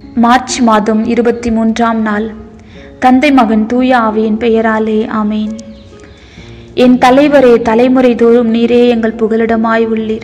March மாதம் இருபத்தி மூன்றாம் நாள் தந்தை மகன் தூய ஆவியின் பெயராலே ஆமேன் என் தலைவரே தலைமுறை தோறும் நீரே எங்கள் புகலிடமாய் உள்ளீர்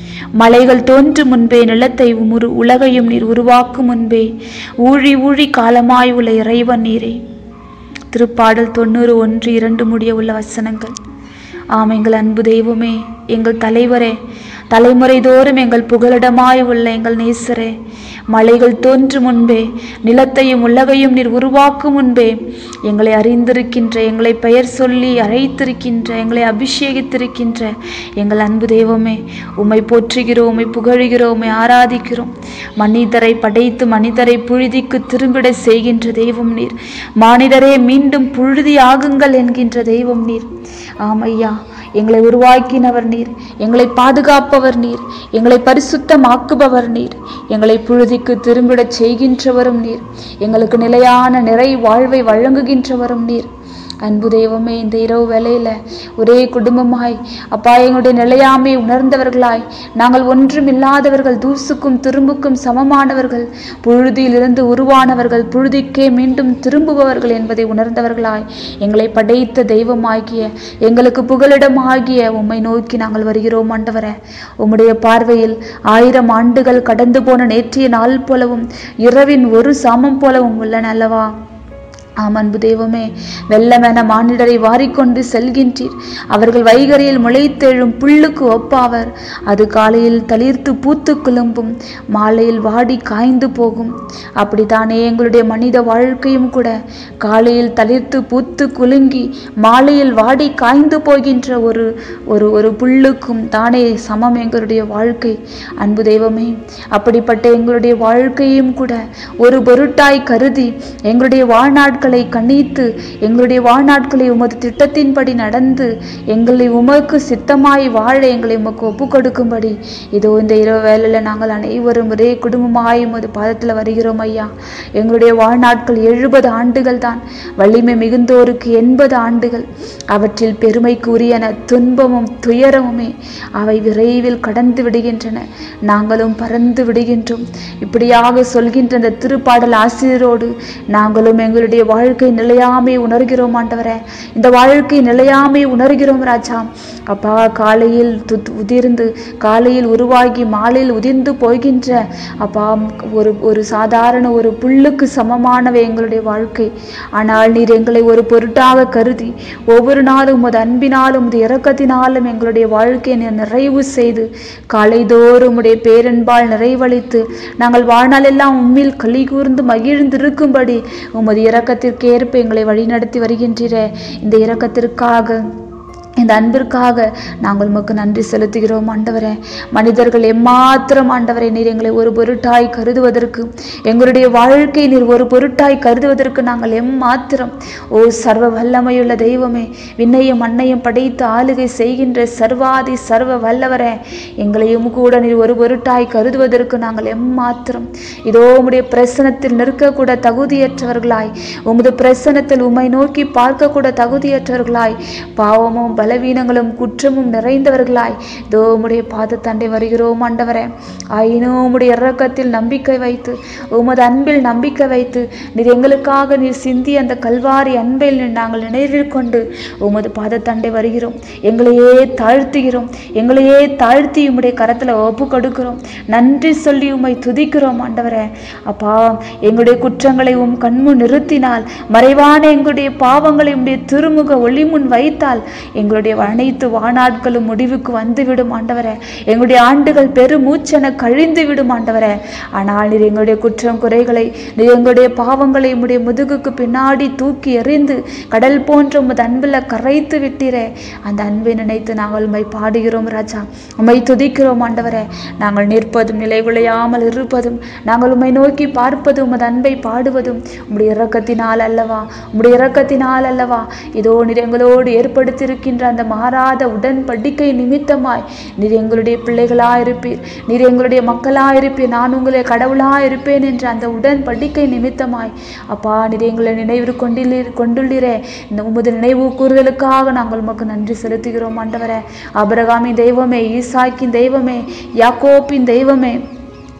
மலைகள் தோன்றும் முன்பே நிலத்தை உமுரு உலகையும் நீர் உருவாக்கும் முன்பே ஊழி ஊழி காலமாய் உள்ள இறைவன் நீரே திருப்பாடல் தொண்ணூறு ஒன்று இரண்டு முடிய உள்ள வசனங்கள் ஆம் எங்கள் அன்பு தெய்வமே எங்கள் தலைவரே தலைமுறை தோறும் எங்கள் புகலிடமாய் உள்ள எங்கள் நேசரே மலைகள் தோன்றும் முன்பே நிலத்தையும் உலகையும் நீர் உருவாக்கும் முன்பே எங்களை அறிந்திருக்கின்ற எங்களை பெயர் சொல்லி அழைத்திருக்கின்ற எங்களை அபிஷேகித்திருக்கின்ற எங்கள் அன்பு தெய்வமே உம்மை போற்றுகிறோம் உம்மை புகழுகிறோம் உம்மை ஆராதிக்கிறோம் மனிதரை படைத்து மனிதரை புழுதிக்கு திரும்பிட செய்கின்ற தெய்வம் நீர் மானிடரே மீண்டும் புழுதி ஆகுங்கள் என்கின்ற தெய்வம் நீர் ஆமையா எங்களை உருவாக்கினவர் நீர் எங்களை பாதுகாப்பவர் நீர் எங்களை பரிசுத்தமாக்குபவர் நீர் எங்களை புழுதிக்கு திரும்பிடச் செய்கின்றவரும் நீர் எங்களுக்கு நிலையான நிறை வாழ்வை வழங்குகின்றவரும் நீர் அன்பு தெய்வமே இந்த இரவு வேளையில ஒரே குடும்பமாய் அப்பா எங்களுடைய நிலையாமை உணர்ந்தவர்களாய் நாங்கள் ஒன்றும் இல்லாதவர்கள் தூசுக்கும் திரும்புக்கும் சமமானவர்கள் புழுதியிலிருந்து உருவானவர்கள் புழுதிக்கே மீண்டும் திரும்புபவர்கள் என்பதை உணர்ந்தவர்களாய் எங்களை படைத்த தெய்வமாகிய எங்களுக்கு புகலிடமாகிய உம்மை நோக்கி நாங்கள் வருகிறோம் ஆண்டவரே உம்முடைய பார்வையில் ஆயிரம் ஆண்டுகள் கடந்து போன நேற்றைய நாள் போலவும் இரவின் ஒரு சாமம் போலவும் உள்ளன அல்லவா ஆம் அன்பு தெய்வமே வெள்ளமென மானிடரை வாரிக்கொண்டு செல்கின்றீர் அவர்கள் வைகரையில் முளைத்தெழும் புல்லுக்கு ஒப்பாவர் அது காலையில் தளிர்த்து பூத்து குலும்பும் மாலையில் வாடி காய்ந்து போகும் அப்படித்தானே எங்களுடைய மனித வாழ்க்கையும் கூட காலையில் தளிர்த்து பூத்து குலுங்கி மாலையில் வாடி காய்ந்து போகின்ற ஒரு ஒரு ஒரு புல்லுக்கும் தானே சமம் எங்களுடைய வாழ்க்கை அன்பு தெய்வமே அப்படிப்பட்ட எங்களுடைய வாழ்க்கையும் கூட ஒரு பொருட்டாய் கருதி எங்களுடைய வாழ்நாட்கள் நாட்களை கணித்து எங்களுடைய வாழ்நாட்களை உமது திட்டத்தின்படி நடந்து எங்களை உமக்கு சித்தமாய் வாழ எங்களை உமக்கு ஒப்பு கொடுக்கும்படி இதோ இந்த இரவு வேலையில் நாங்கள் அனைவரும் ஒரே குடும்பமாய் உமது பாதத்தில் வருகிறோம் ஐயா எங்களுடைய வாழ்நாட்கள் எழுபது ஆண்டுகள் தான் வலிமை மிகுந்தோருக்கு எண்பது ஆண்டுகள் அவற்றில் பெருமைக்குரியன துன்பமும் துயரமுமே அவை விரைவில் கடந்து விடுகின்றன நாங்களும் பறந்து விடுகின்றோம் இப்படியாக சொல்கின்ற அந்த திருப்பாடல் ஆசிரியரோடு நாங்களும் எங்களுடைய வாழ்க்கை நிலையாமை உணர்கிறோம் ஆண்டவரே இந்த வாழ்க்கை நிலையாமை உணர்கிறோம் ராஜா அப்பா காலையில் உதிர்ந்து காலையில் உருவாகி மாலையில் உதிர்ந்து போகின்ற அப்பா ஒரு ஒரு சாதாரண ஒரு புல்லுக்கு சமமானவை எங்களுடைய வாழ்க்கை ஆனால் நீர் எங்களை ஒரு பொருட்டாக கருதி ஒவ்வொரு நாளும் உமது அன்பினாலும் உமது இறக்கத்தினாலும் எங்களுடைய வாழ்க்கையை நீர் நிறைவு செய்து காலைதோறும் உடைய பேரன்பால் நிறைவளித்து நாங்கள் வாழ்நாளெல்லாம் உம்மில் களி கூர்ந்து மகிழ்ந்திருக்கும்படி உமது இரக்கத்திற்கு ஏற்ப எங்களை வழிநடத்தி வருகின்றீர இந்த இரக்கத்திற்காக இந்த அன்பிற்காக நாங்கள் உமக்கு நன்றி செலுத்துகிறோம் ஆண்டவரே மனிதர்கள் எம்மாத்திரம் ஆண்டவரை நீர் எங்களை ஒரு பொருட்டாய் கருதுவதற்கு எங்களுடைய வாழ்க்கை நீர் ஒரு பொருட்டாய் கருதுவதற்கு நாங்கள் எம்மாத்திரம் ஓ சர்வ வல்லமையுள்ள தெய்வமே விண்ணையும் மண்ணையும் படைத்து ஆளுகை செய்கின்ற சர்வாதி சர்வ வல்லவரே எங்களையும் கூட நீர் ஒரு பொருட்டாய் கருதுவதற்கு நாங்கள் எம்மாத்திரம் இதோ உம்முடைய பிரசனத்தில் நிற்கக்கூட தகுதியற்றவர்களாய் உமது பிரசனத்தில் உம்மை நோக்கி பார்க்கக்கூட தகுதியற்றவர்களாய் பாவமும் பலவீனங்களும் குற்றமும் நிறைந்தவர்களாய் இதோ உம்முடைய பாதத்தண்டை வருகிறோம் ஆண்டவரே ஆயினும் உம்முடைய இறக்கத்தில் நம்பிக்கை வைத்து உமது அன்பில் நம்பிக்கை வைத்து நீர் எங்களுக்காக நீர் சிந்தி அந்த கல்வாரி அன்பில் நாங்கள் நினைவில் கொண்டு உமது பாதத்தண்டை வருகிறோம் எங்களையே தாழ்த்துகிறோம் எங்களையே தாழ்த்தி உம்முடைய கரத்தில் ஒப்பு கொடுக்கிறோம் நன்றி சொல்லி உம்மை துதிக்கிறோம் ஆண்டவரே அப்பா எங்களுடைய குற்றங்களை உம் கண்முன் நிறுத்தினால் மறைவான எங்களுடைய பாவங்களை உம்முடைய திருமுக ஒளி முன் வைத்தால் எங்களுடைய அனைத்து வாநாட்களும் முடிவுக்கு வந்துவிடும் ஆண்டவரே எங்களுடைய ஆண்டுகள் பெரு மூச்சென கழிந்து விடும் ஆண்டவரே ஆனால் நீர் எங்களுடைய குற்றம் குறைகளை நீர் எங்களுடைய பாவங்களை உம்முடைய முதுகுக்கு பின்னாடி தூக்கி எறிந்து கடல் போன்ற உமது அன்பில் கரைத்து விட்டீரே அந்த அன்பை நினைத்து நாங்கள் உம்மை பாடுகிறோம் ராஜா உம்மை துதிக்கிறோம் ஆண்டவரே நாங்கள் நிற்பதும் நிலை குலையாமல் இருப்பதும் நாங்கள் உம்மை நோக்கி பார்ப்பதும் உமது அன்பை பாடுவதும் உம்முடைய இரக்கத்தினால் அல்லவா உம்முடைய இரக்கத்தினால் அல்லவா இதோ நீர் எங்களோடு ஏற்படுத்தியிருக்கின்ற அந்த மாறாத உடன்படிக்கை நிமித்தமாய் நீர் எங்களுடைய பிள்ளைகளாயிருப்பீர் நீர் எங்களுடைய மக்களாயிருப்பீர் நான் உங்களை கடவுளாயிருப்பேன் என்ற அந்த உடன்படிக்கை நிமித்தமாய் அப்பா நீர் எங்களை நினைவு கொண்டில்லீர் கொண்டுள்ளீரே இந்த உமது நினைவு கூறுதலுக்காக நாங்கள் உமக்கு நன்றி செலுத்துகிறோம் ஆண்டவரே அபிரகாமின் தெய்வமே ஈசாக்கின் தெய்வமே யாக்கோப்பின் தெய்வமே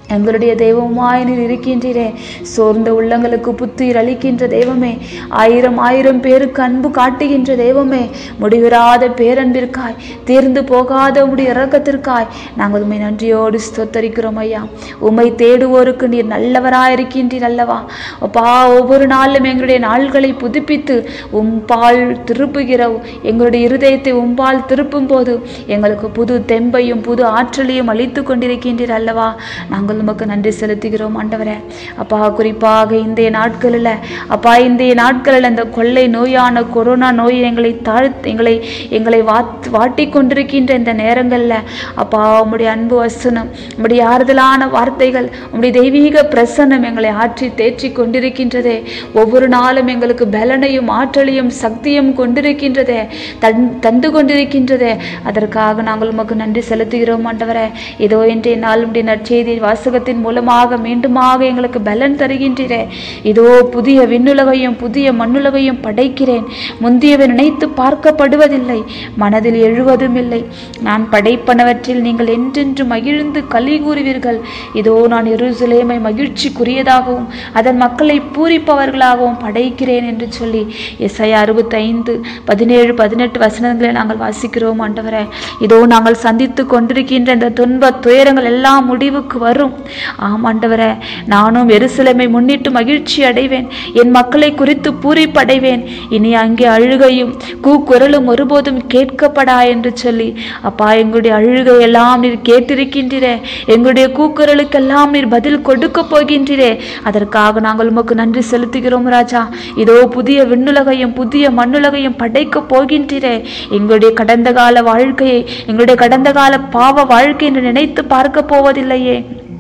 எங்களுடைய தெய்வமாய் நீர் இருக்கின்றீரே சோர்ந்த உள்ளங்களுக்கு புத்துயிர் அளிக்கின்ற தெய்வமே ஆயிரம் ஆயிரம் பேருக்கு அன்பு காட்டுகின்ற தெய்வமே முடிவிராத பேரன்பிற்காய் தீர்ந்து போகாத உடைய இரக்கத்திற்காய் நாங்கள் உண்மை நன்றியோடு ஸ்தோத்தரிக்கிறோம் ஐயா உம்மை தேடுவோருக்கு நீர் நல்லவராயிருக்கின்றீர் அல்லவா அப்பா ஒவ்வொரு நாளும் எங்களுடைய நாள்களை புதுப்பித்து உம்பால் திருப்புகிற எங்களுடைய இருதயத்தை உம்பால் திருப்பும் போது எங்களுக்கு புது தெம்பையும் புது ஆற்றலையும் அளித்து கொண்டிருக்கின்றீர் அல்லவா நாங்கள் உமக்கு நன்றி செலுத்துகிறோம் ஆண்டவரே அப்பா குறிப்பாக இன்றைய நாட்களில் அப்பா இன்றைய நாட்களில் இந்த கொள்ளை நோயான கொரோனா நோய் எங்களை தாழ் எங்களை எங்களை வாட் வாட்டி கொண்டிருக்கின்ற இந்த நேரங்களில் அப்பா உம்முடைய அன்பு வசனம் உம்முடைய ஆறுதலான வார்த்தைகள் உம்முடைய தெய்வீக பிரசன்னம் எங்களை ஆற்றி தேற்றி கொண்டிருக்கின்றதே ஒவ்வொரு நாளும் எங்களுக்கு பலனையும் ஆற்றலையும் சக்தியும் கொண்டிருக்கின்றதே தன் தந்து கொண்டிருக்கின்றதே அதற்காக நாங்கள் உமக்கு நன்றி செலுத்துகிறோம் ஆண்டவரே இதோ இன்றைய நாள் உடைய நற்செய்தி வாசகத்தின் மூலமாக மீண்டுமாக எங்களுக்கு பலன் தருகின்றீரே இதோ புதிய விண்ணுலகையும் புதிய மண்ணுலகையும் படைக்கிறேன் முந்தியவை நினைத்து பார்க்கப்படுவதில்லை மனதில் எழுவதும் இல்லை நான் படைப்பனவற்றில் நீங்கள் என்றென்று மகிழ்ந்து களி கூறுவீர்கள் இதோ நான் எருசலேமை மகிழ்ச்சிக்குரியதாகவும் அதன் மக்களை பூரிப்பவர்களாகவும் படைக்கிறேன் என்று சொல்லி எஸ்ஐ அறுபத்தைந்து பதினேழு பதினெட்டு வசனங்களை நாங்கள் வாசிக்கிறோம் ஆண்டவரே இதோ நாங்கள் சந்தித்து கொண்டிருக்கின்ற இந்த துன்ப துயரங்கள் எல்லாம் முடிவுக்கு வரும் ஆம் ஆண்டவரே நானும் எருசலேமை முன்னிட்டு மகிழ்ச்சி அடைவேன் என் மக்களை குறித்து பூரிப்படைவேன் இனி அங்கே அழுகையும் கூக்குரலும் ஒருபோதும் கேட்கப்படா என்று சொல்லி அப்பா எங்களுடைய அழுகை எல்லாம் நீர் கேட்டிருக்கின்றீரே எங்களுடைய கூக்குரலுக்கெல்லாம் நீர் பதில் கொடுக்க போகின்றீரே அதற்காக நாங்கள் உமக்கு நன்றி செலுத்துகிறோம் ராஜா இதோ புதிய விண்ணுலகையும் புதிய மண்ணுலகையும் படைக்க போகின்றீரே எங்களுடைய கடந்த கால வாழ்க்கையை எங்களுடைய கடந்த கால பாவ வாழ்க்கை என்று நினைத்து பார்க்க போவதில்லையே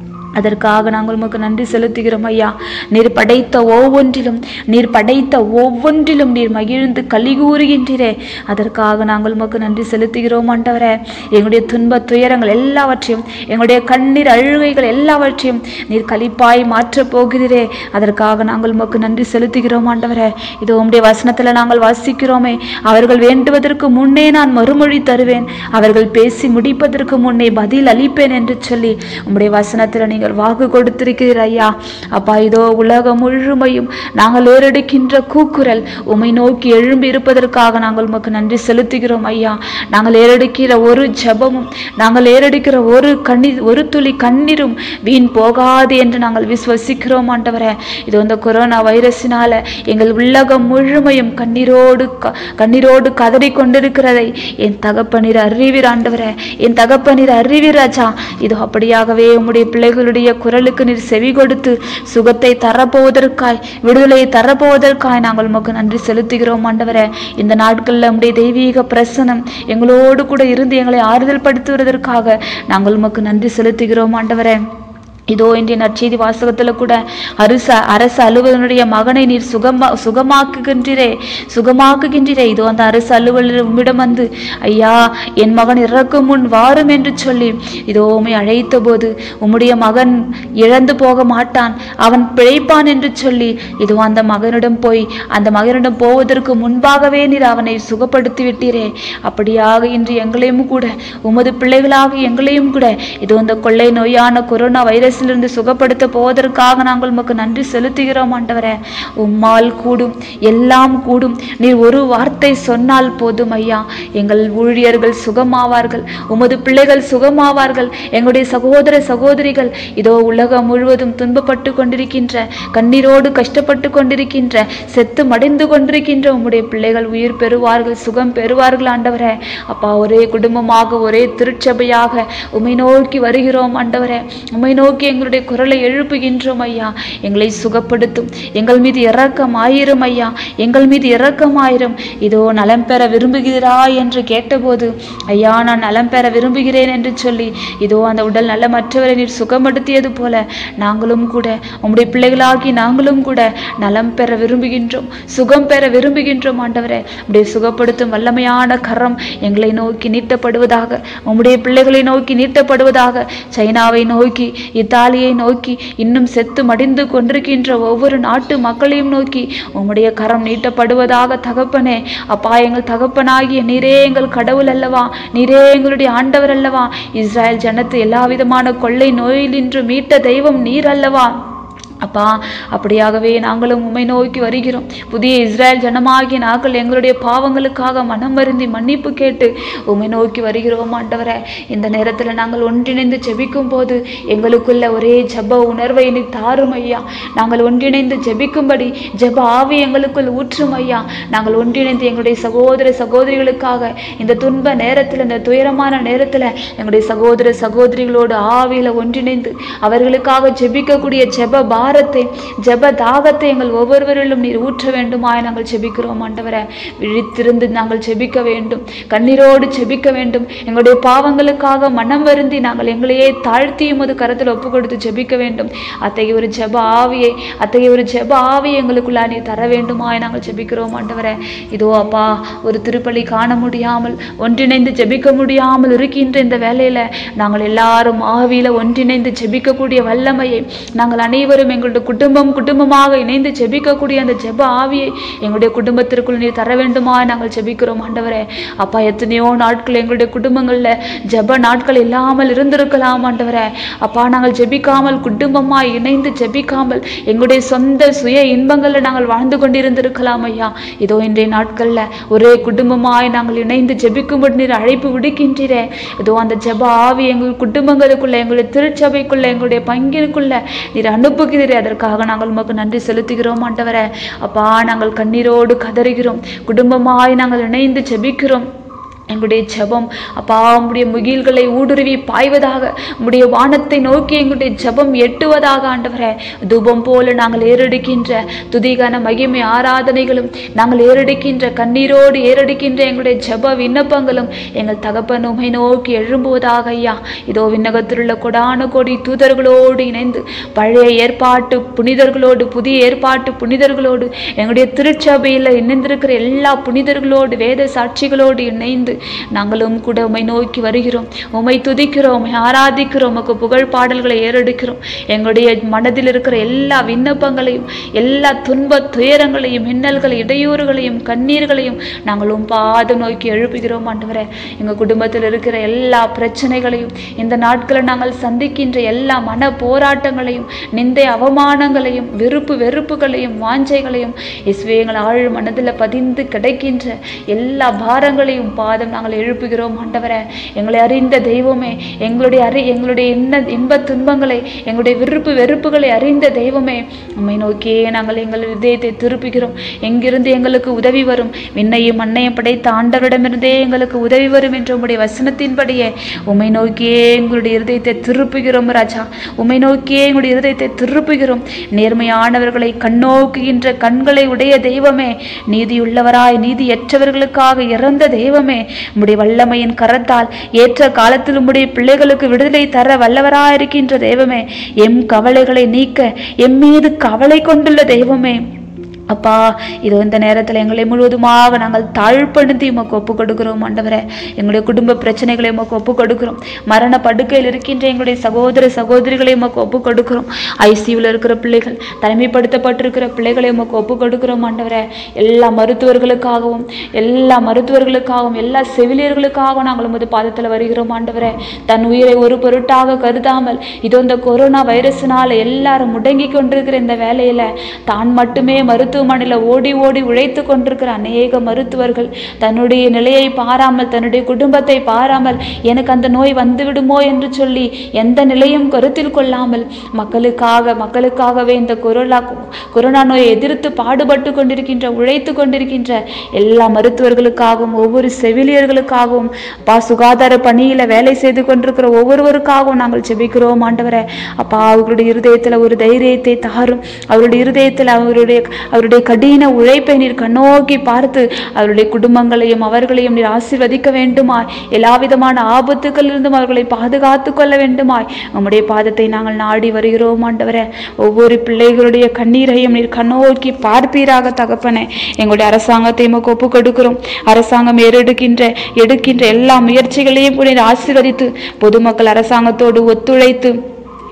அதற்காக நாங்கள் உமக்கு நன்றி செலுத்துகிறோம் ஐயா நீர் படைத்த ஒவ்வொன்றிலும் நீர் படைத்த ஒவ்வொன்றிலும் நீர் மகிழ்ந்து களி கூறுகின்றீரே அதற்காக நாங்கள் உமக்கு நன்றி செலுத்துகிறோம் ஆண்டவரே எங்களுடைய துன்ப துயரங்கள் எல்லாவற்றையும் எங்களுடைய கண்ணீர் அழுகைகள் எல்லாவற்றையும் நீர் களிப்பாய் மாற்றப் போகிறீரே அதற்காக நாங்கள் உமக்கு நன்றி செலுத்துகிறோம் ஆண்டவரே இது உம்முடைய வசனத்தில் நாங்கள் வாசிக்கிறோமே அவர்கள் வேண்டுவதற்கு முன்னே நான் மறுமொழி தருவேன் அவர்கள் பேசி முடிப்பதற்கு முன்னே பதில் அளிப்பேன் என்று சொல்லி உம்முடைய வசனத்தில் நீங்கள் வாக்கு கொடுத்திருக்கிறீர் ஐயா அப்பா இதோ உலகம் முழுமையும் நாங்கள் ஏறெடுக்கின்ற கூக்குரல் உம்மை நோக்கி எழும்பி இருப்பதற்காக நாங்கள் உமக்கு நன்றி செலுத்துகிறோம் ஐயா நாங்கள் ஏறெடுக்கிற ஒரு ஜெபமும் நாங்கள் ஏறெடுக்கிற ஒரு கண்ணீர் ஒரு துளி கண்ணீரும் வீண் போகாது என்று நாங்கள் விசுவசிக்கிறோம் ஆண்டவரே இது இந்த கொரோனா வைரஸினால எங்கள் உலகம் முழுமையும் கண்ணீரோடு க- கண்ணீரோடு கதறி கொண்டிருக்கிறதை என் தகப்பனீர் அறிவீர் ஆண்டவரே என் தகப்பனீர் அறிவீர் ராஜா இது அப்படியாகவே உம்முடைய பிள்ளைகளுடைய குரலுக்கு நீர் செவி கொடுத்து சுகத்தை தரப்போவதற்காய் விடுதலையை தரப்போவதற்காய் நாங்கள் உமக்கு நன்றி செலுத்துகிறோம் ஆண்டவரே இந்த நாட்களில் உம்முடைய தெய்வீக பிரசனம் எங்களோடு கூட இருந்து எங்களை ஆறுதல் படுத்துவதற்காக நாங்கள் உமக்கு நன்றி செலுத்துகிறோம் ஆண்டவரே இதோ இன்றைய நற்செய்தி வாசகத்துல கூட அரச அரசு அலுவலனுடைய மகனை நீர் சுகமா சுகமாக்குகின்றீரே சுகமாக்குகின்றீரே இதோ அந்த அரசு அலுவலர் உம்மிடம் வந்து ஐயா என் மகன் இறக்கும் முன் வாரும் என்று சொல்லி இதோ உம்மை அழைத்த போது உம்முடைய மகன் இழந்து போக மாட்டான் அவன் பிழைப்பான் என்று சொல்லி இதோ அந்த மகனிடம் போய் அந்த மகனிடம் போவதற்கு முன்பாகவே நீர் அவனை சுகப்படுத்தி விட்டீரே அப்படியாக இன்று எங்களையும் கூட உமது பிள்ளைகளாக எங்களையும் கூட இதோ இந்த கொள்ளை நோயான கொரோனா வைரஸிலிருந்து சுகப்படுத்த போவதற்காக நாங்கள் உமக்கு நன்றி செலுத்துகிறோம் ஆண்டவரே உம்மால் கூடும் எல்லாம் கூடும் நீர் ஒரு வார்த்தை சொன்னால் போதும் ஐயா எங்கள் ஊழியர்கள் சுகமாவார்கள் உமது பிள்ளைகள் சுகமாவார்கள் எங்களுடைய சகோதர சகோதரிகள் இதோ உலகம் முழுவதும் துன்பப்பட்டு கொண்டிருக்கின்ற கண்ணீரோடு கஷ்டப்பட்டு கொண்டிருக்கின்ற செத்து மடிந்து கொண்டிருக்கின்ற உம்முடைய பிள்ளைகள் உயிர் பெறுவார்கள் சுகம் பெறுவார்கள் ஆண்டவரே அப்பா ஒரே குடும்பமாக ஒரே திருச்சபையாக உம்மை நோக்கி வருகிறோம் ஆண்டவரே உம்மை நோக்கி எங்களுடைய குரலை எழுப்புகின்றோம் ஐயா எங்களை சுகப்படுத்தும் எங்கள் மீது இரக்கம் ஆயிரும் ஐயா எங்கள் மீது இரக்கம் ஆயிரும் இதோ நலம் பெற விரும்புகிறாய் என்று கேட்டபோது ஐயா நான் நலம் பெற விரும்புகிறேன் என்று சொல்லி இதோ அந்த உடல் நலமற்றவரை நீர் சுகப்படுத்தியது போல நாங்களும் கூட உம்முடைய பிள்ளைகளாகி நாங்களும் கூட நலம் பெற விரும்புகின்றோம் சுகம் பெற விரும்புகின்றோம் ஆண்டவரே உம்முடைய சுகப்படுத்தும் வல்லமையான கரம் எங்களை நோக்கி நீட்டப்படுவதாக உம்முடைய பிள்ளைகளை நோக்கி நீட்டப்படுவதாக சைனாவை நோக்கி இத்தாலியை நோக்கி இன்னும் செத்து மடிந்து கொண்டிருக்கின்ற ஒவ்வொரு நாட்டு மக்களையும் நோக்கி உம்முடைய கரம் நீட்டப்படுவதாக தகப்பனே அப்பா எங்கள் தகப்பனாகிய நீரே எங்கள் கடவுள் அல்லவா நீரே எங்களுடைய ஆண்டவர் அல்லவா இஸ்ராயல் ஜனத்து எல்லா விதமான கொள்ளை நோயிலின்று மீட்ட தெய்வம் நீர் அல்லவா அப்பா அப்படியாகவே நாங்களும் உம்மை நோக்கி வருகிறோம் புதிய இஸ்ரேல் ஜனமாகிய நாங்கள் எங்களுடைய பாவங்களுக்காக மனம் வருந்தி மன்னிப்பு கேட்டு உம்மை நோக்கி வருகிறோம் ஆண்டவரே இந்த நேரத்தில் நாங்கள் ஒன்றிணைந்து ஜெபிக்கும் போது எங்களுக்குள்ள ஒரே ஜெப உணர்வை நீ தாரும் ஐயா நாங்கள் ஒன்றிணைந்து ஜெபிக்கும்படி ஜெப ஆவி எங்களுக்குள் ஊற்றும் ஐயா நாங்கள் ஒன்றிணைந்து எங்களுடைய சகோதர சகோதரிகளுக்காக இந்த துன்ப நேரத்தில் இந்த துயரமான நேரத்தில் எங்களுடைய சகோதர சகோதரிகளோடு ஆவியில் ஒன்றிணைந்து அவர்களுக்காக ஜெபிக்கக்கூடிய ஜெப பாரத்தை ஜெப தாகத்தை எங்கள் ஒவ்வொருவரிலும் நீர் ஊற்ற வேண்டுமாய் நாங்கள் ஜெபிக்கிறோம் ஆண்டவரே விழித்திருந்து நாங்கள் ஜெபிக்க வேண்டும் கண்ணீரோடு ஜெபிக்க வேண்டும் எங்களுடைய பாவங்களுக்காக மனம் வருந்தி நாங்கள் எங்களையே தாழ்த்தி உமது கரத்தில் ஒப்பு கொடுத்து ஜெபிக்க வேண்டும் அத்தகைய ஒரு ஜெப ஆவியை அத்தகைய ஒரு ஜெப ஆவியை எங்களுக்குள்ளா நீ தர வேண்டுமாய் நாங்கள் ஜெபிக்கிறோம் ஆண்டவரே இதோ அப்பா ஒரு திருப்பலி காண முடியாமல் ஒன்றிணைந்து ஜெபிக்க முடியாமல் இருக்கின்ற இந்த வேலையில நாங்கள் எல்லாரும் ஆவியில ஒன்றிணைந்து ஜெபிக்கக்கூடிய வல்லமையை நாங்கள் அனைவரும் எங்களுடைய குடும்பம் குடும்பமாக இணைந்து ஜெபிக்கக்கூடிய அந்த ஜெப ஆவியை எங்களுடைய குடும்பத்திற்குள் நீர் தர வேண்டுமா நாங்கள் ஜெபிக்கிறோம் ஆண்டவரே அப்பா எத்தனையோ நாட்கள் எங்களுடைய குடும்பங்கள்ல ஜெப நாட்கள் இல்லாமல் இருந்திருக்கலாம் ஆண்டவரே அப்பா நாங்கள் ஜெபிக்காமல் குடும்பமாய் இணைந்து ஜெபிக்காமல் எங்களுடைய சொந்த சுய இன்பங்கள்ல நாங்கள் வாழ்ந்து கொண்டிருந்திருக்கலாம் ஐயா இதோ இன்றைய நாட்கள்ல ஒரே குடும்பமாய் நாங்கள் இணைந்து ஜெபிக்கும்படி நீர் அழைப்பு விடுக்கின்றீரே இதோ அந்த ஜெப ஆவி எங்கள் குடும்பங்களுக்குள்ள எங்களுடைய திருச்சபைக்குள்ள எங்களுடைய பங்கிற்குள்ள நீர் அனுப்புகிறீரே அதற்காக நாங்கள் உமக்கு நன்றி செலுத்துகிறோம் ஆண்டவரே அப்பா நாங்கள் கண்ணீரோடு கதறுகிறோம் குடும்பமாய் நாங்கள் இணைந்து ஜெபிக்கிறோம் எங்களுடைய ஜெபம் அப்பா உம்முடைய முகில்களை ஊடுருவி பாய்வதாக உம்முடைய வானத்தை நோக்கி எங்களுடைய ஜெபம் எட்டுவதாக ஆண்டவரே தூபம் போல நாங்கள் ஏறெடுக்கின்ற துதிகான மகிமை ஆராதனைகளும் நாங்கள் ஏறெடுக்கின்ற கண்ணீரோடு ஏறெடுக்கின்ற எங்களுடைய ஜெப விண்ணப்பங்களும் எங்கள் தகப்பன் உமை நோக்கி எழும்புவதாக ஐயா இதோ விண்ணகத்திலுள்ள கொடான கொடி தூதர்களோடு இணைந்து பழைய ஏற்பாட்டு புனிதர்களோடு புதிய ஏற்பாட்டு புனிதர்களோடு எங்களுடைய திருச்சபையில் இணைந்திருக்கிற எல்லா புனிதர்களோடு வேத சாட்சிகளோடு இணைந்து நாங்களும் கூட உம்மை நோக்கி வருகிறோம் உம்மை துதிக்கிறோம் உம்மை ஆராதிக்கிறோம் உமக்கு புகழ் பாடல்களை ஏறெடுக்கிறோம் எங்களுடைய மனதில் இருக்கிற எல்லா விண்ணப்பங்களையும் எல்லா துன்ப துயரங்களையும் மின்னல்கள் இடையூறுகளையும் கண்ணீர்களையும் நாங்கள் உம் பாதம் நோக்கி எழுப்புகிறோம் ஆண்டவரே எங்கள் குடும்பத்தில் இருக்கிற எல்லா பிரச்சனைகளையும் இந்த நாட்களில் நாங்கள் சந்திக்கின்ற எல்லா மன போராட்டங்களையும் நிந்தை அவமானங்களையும் விருப்பு வெறுப்புகளையும் வாஞ்சைகளையும் இஸ்வே எங்கள் ஆழ் மனதில் பதிந்து கிடைக்கின்ற எல்லா பாரங்களையும் பாதம் நாங்கள் எழுப்புகிறோம் ஆண்டவரே எங்களை அறிந்த தெய்வமே எங்களுடைய அறி எங்களுடைய இன்ன இன்ப துன்பங்களை எங்களுடைய விருப்பு வெறுப்புகளை அறிந்த தெய்வமே உம்மை நோக்கியே நாங்கள் எங்கள் இதயத்தை திருப்புகிறோம் எங்கிருந்து எங்களுக்கு உதவி வரும் விண்ணையும் மண்ணையும் படைத்த ஆண்டவரிடமிருந்தே எங்களுக்கு உதவி வரும் என்ற உம்முடைய வசனத்தின்படியே உம்மை நோக்கியே எங்களுடைய இருதயத்தை திருப்புகிறோம் ராஜா உம்மை நோக்கியே எங்களுடைய இருதயத்தை திருப்புகிறோம் நேர்மையானவர்களை கண்ணோக்குகின்ற கண்களை உடைய தெய்வமே நீதியுள்ளவராய் நீதியற்றவர்களுக்காக இறந்த தெய்வமே உம்முடைய வல்லமையின் கரத்தால் ஏற்ற காலத்தில் உம்முடைய பிள்ளைகளுக்கு விடுதலை தர வல்லவராயிருக்கின்ற தெய்வமே எம் கவலைகளை நீக்க எம் மீது கவலை கொண்டுள்ள தெய்வமே அப்பா இதோ இந்த நேரத்தில் எங்களை முழுவதுமாக நாங்கள் தாழ்ப்படுத்தி உமக்கு ஒப்பு கொடுக்கிறோம் ஆண்டவரே எங்களுடைய குடும்ப பிரச்சனைகளை உமக்கு ஒப்பு கொடுக்கிறோம் மரண படுக்கையில் இருக்கின்ற எங்களுடைய சகோதர சகோதரிகளை உமக்கு ஒப்பு கொடுக்கிறோம் ஐசியூவில் இருக்கிற பிள்ளைகள் தனிமைப்படுத்தப்பட்டிருக்கிற பிள்ளைகளை உமக்கு ஒப்பு கொடுக்கிறோம் ஆண்டவரே எல்லா மருத்துவர்களுக்காகவும் எல்லா மருத்துவர்களுக்காகவும் எல்லா செவிலியர்களுக்காகவும் நாங்கள் உமது பாதத்தில் வருகிறோம் ஆண்டவரே தன் உயிரை ஒரு பொருட்டாக கருதாமல் இதோ இந்த கொரோனா வைரஸினால எல்லாரும் முடங்கி கொண்டிருக்கிற இந்த வேலையில தான் மட்டுமே மருத்துவமனையில் ஓடி ஓடி உழைத்து கொண்டிருக்கிற அநேக மருத்துவர்கள் தன்னுடைய நிலையை பாராமல் தன்னுடைய குடும்பத்தை பாராமல் எனக்கு அந்த நோய் வந்துவிடுமோ என்று சொல்லி எந்த நிலையும் கருத்தில் கொள்ளாமல் மக்களுக்காக மக்களுக்காகவே இந்த கொரோனா கொரோனா நோயை எதிர்த்து பாடுபட்டு கொண்டிருக்கின்ற உழைத்து கொண்டிருக்கின்ற எல்லா மருத்துவர்களுக்காகவும் ஒவ்வொரு செவிலியர்களுக்காகவும் அப்பா சுகாதார பணியில வேலை செய்து கொண்டிருக்கிற ஒவ்வொருவருக்காகவும் நாங்கள் ஜெபிக்கிறோம் ஆண்டவரே அப்பா அவர்களுடைய இருதயத்துல ஒரு தைரியத்தை தாரும் அவருடைய இருதயத்தில் அவருடைய அவருடைய கடின உழைப்பை நீர் கண்ணோக்கி பார்த்து அவருடைய குடும்பங்களையும் அவர்களையும் நீர் ஆசீர்வதிக்க வேண்டுமாய் எல்லா விதமான ஆபத்துகளிலிருந்தும் அவர்களை பாதுகாத்து கொள்ள வேண்டுமாய் உம்முடைய பாதத்தை நாங்கள் நாடி வருகிறோம் ஆண்டவரே ஒவ்வொரு பிள்ளைகளுடைய கண்ணீரையும் நீர் கண்ணோக்கி பார்ப்பீராக தகப்பனே எங்களுடைய அரசாங்கத்தை உமக்கு ஒப்பு கொடுக்கிறோம் அரசாங்கம் ஏறெடுக்கின்ற எடுக்கின்ற எல்லா முயற்சிகளையும் கூட நீர் ஆசீர்வதித்து பொதுமக்கள் அரசாங்கத்தோடு ஒத்துழைத்து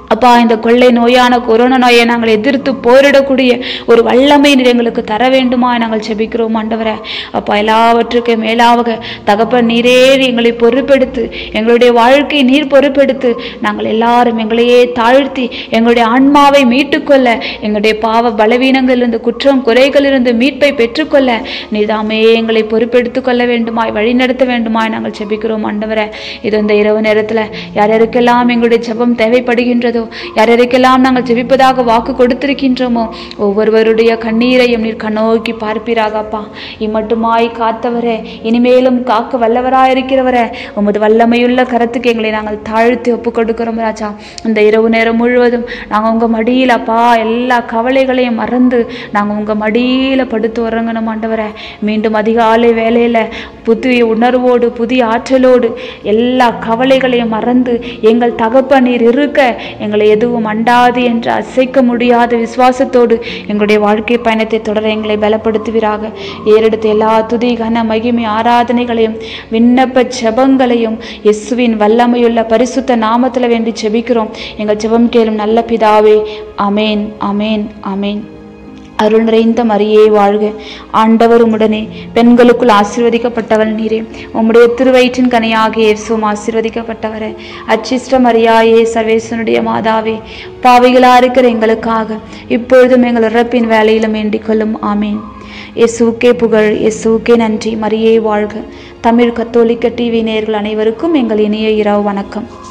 அப்பா இந்த கொள்ளை நோயான கொரோனா நோயை நாங்கள் எதிர்த்து போரிடக்கூடிய ஒரு வல்லமை நீர் எங்களுக்கு தர வேண்டுமா நாங்கள் செபிக்கிறோம் ஆண்டவரே அப்பா எல்லாவற்றுக்கும் மேலாக தகப்பன் நீரே எங்களை பொறுப்பெடுத்து எங்களுடைய வாழ்க்கை நீர் பொறுப்பெடுத்து நாங்கள் எல்லாரும் எங்களையே தாழ்த்தி எங்களுடைய ஆன்மாவை மீட்டுக்கொள்ள எங்களுடைய பாவ பலவீனங்களிலிருந்து குற்றம் குறைகளிலிருந்து மீட்பை பெற்றுக்கொள்ள நீதாமே எங்களை பொறுப்பெடுத்துக் கொள்ள வேண்டுமாய் வழிநடத்த வேண்டுமாய் நாங்கள் செபிக்கிறோம் ஆண்டவரே இது இந்த இரவு நேரத்தில் யார் யாருக்கெல்லாம் எங்களுடைய ஜெபம் தேவைப்படுகின்றதோ யார் யாருக்கெல்லாம் நாங்கள் ஜெபிப்பதாக வாக்கு கொடுத்திருக்கின்றோமோ ஒவ்வொருவருடைய கண்ணீரையும் நீர் கண்ணோக்கி பார்ப்பீராகப்பா இம்மட்டுமாய் காத்தவரே இனிமேலும் காக்க வல்லவராயிருக்கிறவரே உமது வல்லமையுள்ள கரத்துக்கு எங்களை நாங்கள் தாழ்த்தி ஒப்பு கொடுக்கிறோம் ராஜா இந்த இரவு நேரம் முழுவதும் நாங்கள் உங்கள் மடியில் அப்பா எல்லா கவலைகளையும் மறந்து நாங்கள் உங்கள் மடியில் படுத்து உறங்கணும் ஆண்டவரே மீண்டும் அதிகாலை வேலையில் புதிய உணர்வோடு புதிய ஆற்றலோடு எல்லா கவலைகளையும் மறந்து எங்கள் தகப்பனீர் இருக்க எங்களை எதுவும் அண்டாது என்று அசைக்க முடியாத விசுவாசத்தோடு எங்களுடைய வாழ்க்கை பயணத்தை தொடர எங்களை பலப்படுத்துவீராக ஏறெடுத்த எல்லா துதி கன மகிமை ஆராதனைகளையும் விண்ணப்ப ஜெபங்களையும் இயேசுவின் வல்லமையுள்ள பரிசுத்த நாமத்தில் வேண்டி ஜெபிக்கிறோம் எங்கள் ஜெபம் கேளும் நல்ல பிதாவே அமேன் அமேன் அமேன் அருள் நிறைந்த மரியே வாழ்க ஆண்டவர் உம்முடனே பெண்களுக்குள் ஆசீர்வதிக்கப்பட்டவள் நீரே உம்முடைய திருவயிற்றின் கனியாகிய இயேசுவும் ஆசீர்வதிக்கப்பட்டவரே அச்சிஷ்ட மரியாயே சர்வேசனுடைய மாதாவே பாவிகளா இருக்கிற எங்களுக்காக இப்பொழுதும் எங்கள் இறப்பின் வேலையிலும் வேண்டிக் கொள்ளும் ஆமீன் இயேசுவுக்கே புகழ் இயேசுவுக்கே நன்றி மரியே வாழ்க தமிழ் கத்தோலிக்க டிவி நேயர்கள் அனைவருக்கும் எங்கள் இனிய இரவு வணக்கம்